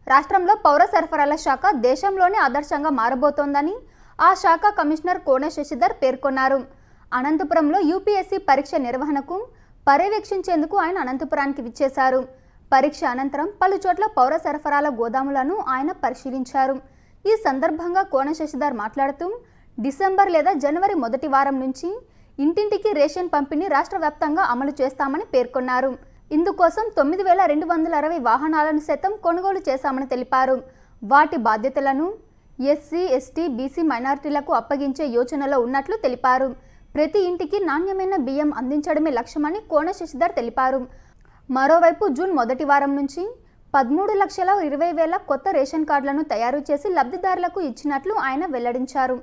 రాష్ట్రంలో పౌర సరఫరాల శాఖ దేశంలోనే ఆదర్శంగా మారబోతోందని ఆ శాఖ కమిషనర్ కోన శశిధర్ పేర్కొన్నారు అనంతపురంలో యూపీఎస్సీ పరీక్ష నిర్వహణకు పర్యవేక్షించేందుకు ఆయన అనంతపురానికి విచ్చేశారు పరీక్ష అనంతరం పలు చోట్ల పౌర సరఫరాల గోదాములను ఆయన పరిశీలించారు ఈ సందర్భంగా కోన శశిధర్ మాట్లాడుతూ డిసెంబర్ లేదా జనవరి మొదటి వారం నుంచి ఇంటింటికి రేషన్ పంపిణీ రాష్ట్ర వ్యాప్తంగా అమలు చేస్తామని పేర్కొన్నారు ఇందుకోసం తొమ్మిది వేల రెండు వందల అరవై వాహనాలను సైతం కొనుగోలు చేశామని తెలిపారు వాటి బాధ్యతలను ఎస్సీ ఎస్టీ బీసీ మైనారిటీలకు అప్పగించే యోచనలో ఉన్నట్లు తెలిపారు ప్రతి ఇంటికి నాణ్యమైన బియ్యం అందించడమే లక్ష్యమని కోన శశిధర్ తెలిపారు మరోవైపు జూన్ మొదటి వారం నుంచి పదమూడు లక్షల ఇరవై వేల కొత్త రేషన్ కార్డులను తయారు చేసి లబ్ధిదారులకు ఇచ్చినట్లు ఆయన వెల్లడించారు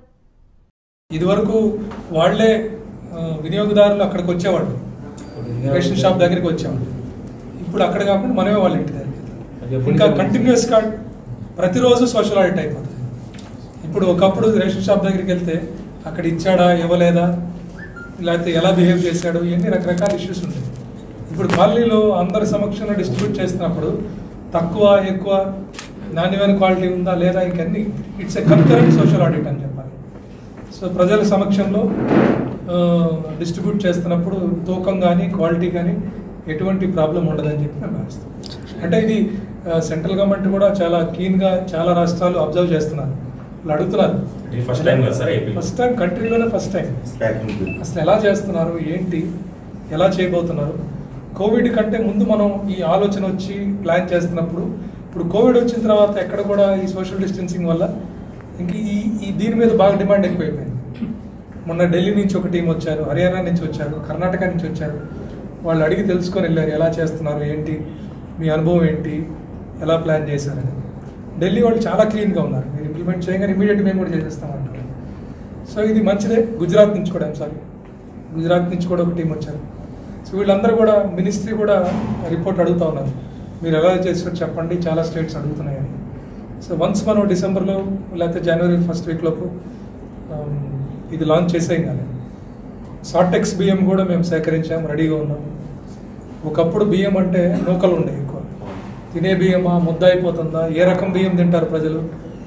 ఇదివరకు వాళ్ళే ఆ, వినియోగదారులు అక్కడికి వచ్చేవాళ్ళు రేషన్ షాప్ దగ్గరికి వచ్చేవాళ్ళు ఇప్పుడు అక్కడ కాకుండా మనమే వాళ్ళ ఇంటి దగ్గరికి ఇంకా కంటిన్యూస్ గా ప్రతిరోజు సోషల్ ఆడిట్ అయిపోతుంది ఇప్పుడు ఒకప్పుడు రేషన్ షాప్ దగ్గరికి వెళ్తే అక్కడ ఇచ్చాడా ఇవ్వలేదా లేకపోతే ఎలా బిహేవ్ చేశాడు ఇవన్నీ రకరకాల ఇష్యూస్ ఉంటాయి ఇప్పుడు కాలనీలో అందరి సమక్షంలో డిస్ట్రిబ్యూట్ చేస్తున్నప్పుడు తక్కువ ఎక్కువ నాణ్యమైన క్వాలిటీ ఉందా లేదా ఇంకన్నీ it's a concurrent social audit అని చెప్పాలి సో ప్రజల సమక్షంలో డిస్ట్రిబ్యూట్ చేస్తున్నప్పుడు తూకం కానీ క్వాలిటీ కానీ ఎటువంటి ప్రాబ్లం ఉండదని చెప్పి నేను భావిస్తాను అంటే ఇది సెంట్రల్ గవర్నమెంట్ కూడా చాలా కీన్గా చాలా రాష్ట్రాలు అబ్జర్వ్ చేస్తున్నారు వాళ్ళు అడుగుతున్నారు ఇది ఫస్ట్ టైం కదా సార్ ఏపీ ఫస్ట్ టైం కంట్రీలోనే ఫస్ట్ టైం అసలు ఎలా చేస్తున్నారు ఏంటి ఎలా చేయబోతున్నారు కోవిడ్ కంటే ముందు మనం ఈ ఆలోచన వచ్చి ప్లాన్ చేస్తున్నప్పుడు ఇప్పుడు కోవిడ్ వచ్చిన తర్వాత ఎక్కడ కూడా ఈ సోషల్ డిస్టెన్సింగ్ వల్ల ఇంక ఈ ఈ దీని మీద బాగా డిమాండ్ ఎక్కువైపోయింది మొన్న ఢిల్లీ నుంచి ఒక టీం వచ్చారు హర్యానా నుంచి వచ్చారు కర్ణాటక నుంచి వచ్చారు వాళ్ళు అడిగి తెలుసుకొని వెళ్ళారు ఎలా చేస్తున్నారు ఏంటి మీ అనుభవం ఏంటి ఎలా ప్లాన్ చేశారని ఢిల్లీ వాళ్ళు చాలా క్లీన్గా ఉన్నారు మీరు ఇంప్లిమెంట్ చేయగానే ఇమీడియట్ మేము కూడా చేసేస్తామంటారు సో ఇది మంచిదే గుజరాత్ నుంచి కూడా సారీ గుజరాత్ నుంచి కూడా ఒక టీం వచ్చారు సో వీళ్ళందరూ కూడా మినిస్ట్రీ కూడా రిపోర్ట్ అడుగుతా ఉన్నారు మీరు ఎలా చేసారో చెప్పండి చాలా స్టేట్స్ అడుగుతున్నాయని సో వన్స్ మనం డిసెంబర్లో లేకపోతే జనవరి ఫస్ట్ వీక్ లోపు ఆమ్, ఇది లాంచ్ చేసేయం కానీ సార్టెక్స్ బియ్యం కూడా మేము సేకరించాం రెడీగా ఉన్నాం ఒకప్పుడు బియ్యం అంటే నూకలు ఉండే ఎక్కువ తినే బియ్యమా ముద్ద అయిపోతుందా ఏ రకం బియ్యం తింటారు ప్రజలు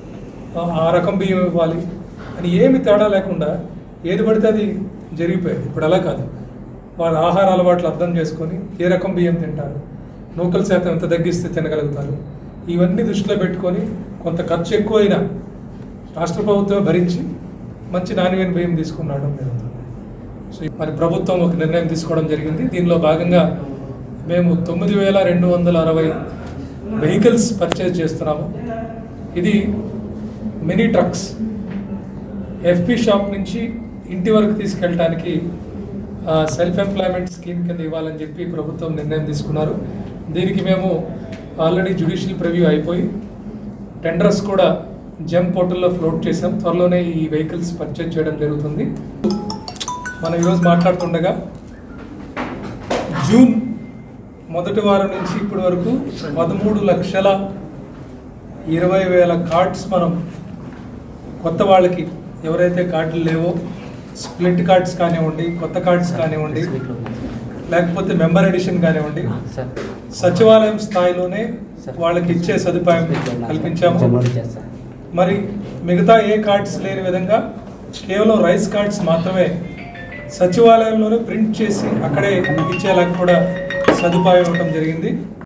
ఆ- ఆ రకం బియ్యం ఇవ్వాలి అని ఏమి తేడా లేకుండా ఏది పడితే అది జరిగిపోయేది ఇప్పుడు అలా కాదు వాళ్ళ ఆహార అలవాట్లు అర్థం చేసుకొని ఏ రకం బియ్యం తింటారు నూకల శాతం ఎంత తగ్గిస్తే తినగలుగుతారు ఇవన్నీ దృష్టిలో పెట్టుకొని కొంత ఖర్చు ఎక్కువైనా రాష్ట్ర ప్రభుత్వం భరించి మంచి నాణ్యమైన బియ్యం తీసుకున్నాడు జరుగుతుంది సో మరి ప్రభుత్వం ఒక నిర్ణయం తీసుకోవడం జరిగింది దీనిలో భాగంగా మేము తొమ్మిది వేల రెండు వందల అరవై వెహికల్స్ పర్చేజ్ చేస్తున్నాము ఇది మినీ ట్రక్స్ ఎఫ్పి షాప్ నుంచి ఇంటి వరకు తీసుకెళ్ళడానికి సెల్ఫ్ ఎంప్లాయ్మెంట్ స్కీమ్ కింద ఇవ్వాలని చెప్పి ప్రభుత్వం నిర్ణయం తీసుకున్నారు దీనికి మేము ఆల్రెడీ జ్యుడిషియల్ ప్రివ్యూ అయిపోయి టెండర్స్ కూడా జెమ్ పోర్టల్లో ఫ్లోట్ చేసాం త్వరలోనే ఈ వెహికల్స్ పర్చేజ్ చేయడం జరుగుతుంది మనం ఈరోజు మాట్లాడుతుండగా జూన్ మొదటి వారం నుంచి ఇప్పటి వరకు పదమూడు లక్షల ఇరవై వేల కార్డ్స్ మనం కొత్త వాళ్ళకి ఎవరైతే కార్డులు లేవో స్ప్లిట్ కార్డ్స్ కానివ్వండి కొత్త కార్డ్స్ కానివ్వండి లేకపోతే మెంబర్ ఎడిషన్ కానివ్వండి సార్ సచివాలయం స్థాయిలోనే వాళ్ళకి ఇచ్చే సదుపాయం కల్పించాము మరి మిగతా ఏ కార్డ్స్ లేని విధంగా కేవలం రైస్ కార్డ్స్ మాత్రమే సచివాలయంలోనే ప్రింట్ చేసి అక్కడే ఇచ్చేలా కూడా సదుపాయం ఇవ్వడం జరిగింది